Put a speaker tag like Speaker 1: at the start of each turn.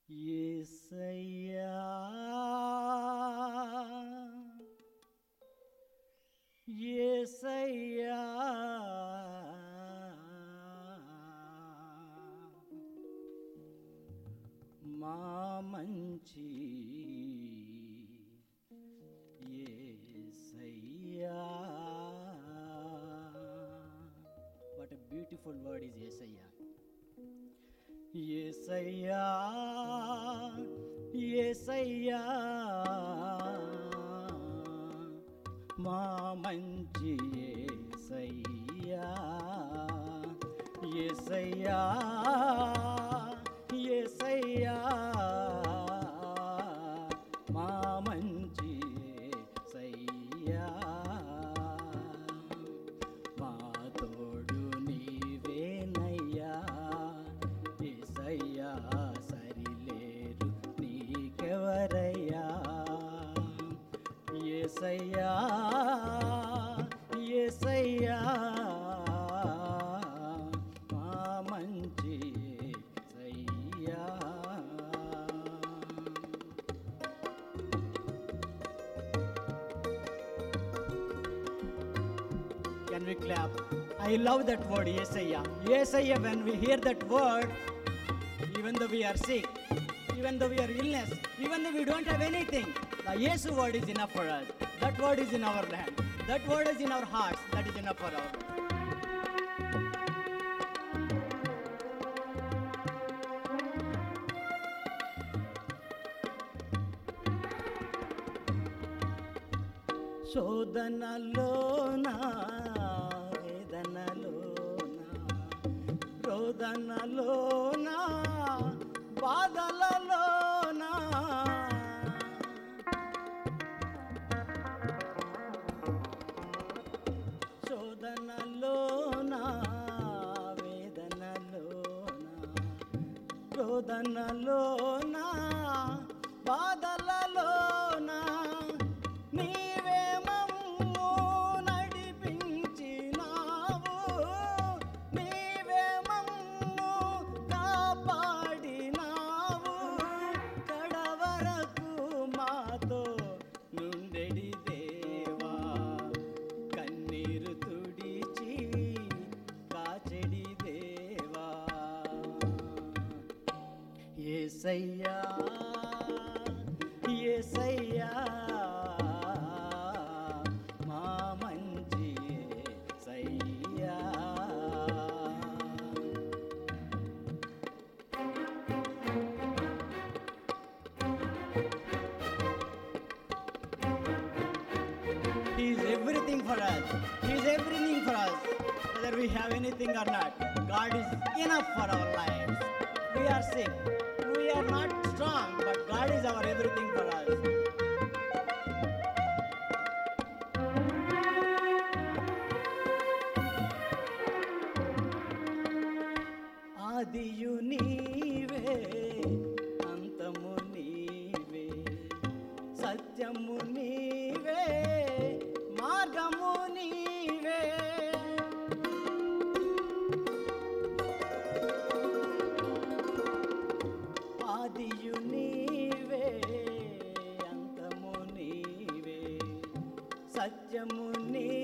Speaker 1: యేసయ్యా యేసయ్యా మా మంచి యేసయ్యా what a beautiful word is యేసయ్యా యేసయ్యా యేసయ్యా మా మంచి యేసయ్యా యేసయ్యా యేసయ్యా మా మంచి యేసయ్యా మా తోడు నీవేనయ్యా ఏసయ్యా సరిలేరు నీకెవరయ్యా ఏసయ్యా ఏసయ్యా మా మంచి ఏసయ్యా Can we clap? I love that word, Yesaya. Yesaya, when we hear that word, even though we are sick, even though we are illness, even though we don't have anything, the Yesu word is enough for us. That word is in our land. That word is in our hearts. That is enough for us. శోధనలోన వేదనలోన రోదనలోన బాధలలోన శోధనలోన వేదనలోన రోదనలోన బాధలలోన నీవే మమ్ము నడిపించినావు నీవే మమ్ము కాపాడినావు కడవరకు మాతో నుండెడి దేవా కన్నీరు తుడిచి కాచెడి దేవా ఏసయ్యా ఏసయ్యా మా మంచి ఏసయ్యా He is everything for us. He is everything for us. Whether we have anything or not, God is enough for our lives. We are sick. We are not strong, but God is our everything for us. ఆదియు నీవే అంతము నీవే సత్యము నీవే మార్గము నీవే ఆదియు నీవే అంతము నీవే సత్యము నీ